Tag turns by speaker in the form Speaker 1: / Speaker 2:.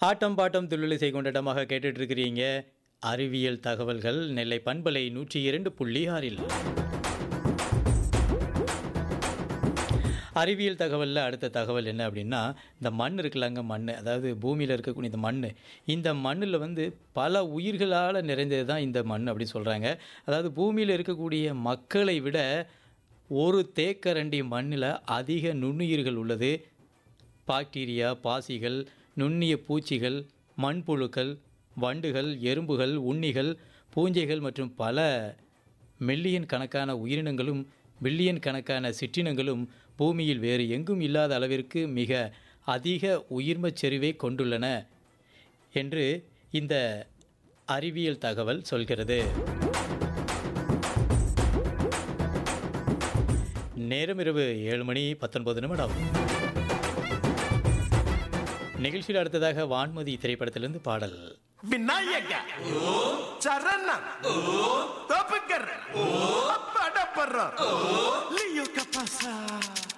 Speaker 1: ஆட்டம் bottom துள்ளிசை கொண்டாட்டமாக கேட்டுட்டு இருக்கிறீங்க அறிவியல் தகவல்கள் நெல்லை பண்பலை நூற்றி இரண்டு புள்ளி ஆறில் அறிவியல் தகவலில் அடுத்த தகவல் என்ன அப்படின்னா இந்த மண் இருக்குல்லங்க மண் அதாவது பூமியில் இருக்கக்கூடிய இந்த மண் இந்த மண்ணில் வந்து பல உயிர்களால் நிறைந்தது தான் இந்த மண் அப்படின்னு சொல்கிறாங்க அதாவது பூமியில் இருக்கக்கூடிய மக்களை விட ஒரு தேக்கரண்டி மண்ணில் அதிக நுண்ணுயிர்கள் உள்ளது பாக்டீரியா பாசிகள் நுண்ணிய பூச்சிகள் மண்புழுக்கள் வண்டுகள் எறும்புகள் உண்ணிகள் பூஞ்சைகள் மற்றும் பல மில்லியன் கணக்கான உயிரினங்களும் பில்லியன் கணக்கான சிற்றினங்களும் பூமியில் வேறு எங்கும் இல்லாத அளவிற்கு மிக அதிக உயிர்மச் செறிவை கொண்டுள்ளன என்று இந்த அறிவியல் தகவல் சொல்கிறது நேரம் இரவு ஏழு மணி பத்தொன்பது நிமிடம் நிகழ்ச்சியில் அடுத்ததாக வான்மதி திரைப்படத்திலிருந்து பாடல்
Speaker 2: விநாயக சரண தோப்புக்கர் படப்படுற லியோ கபாசா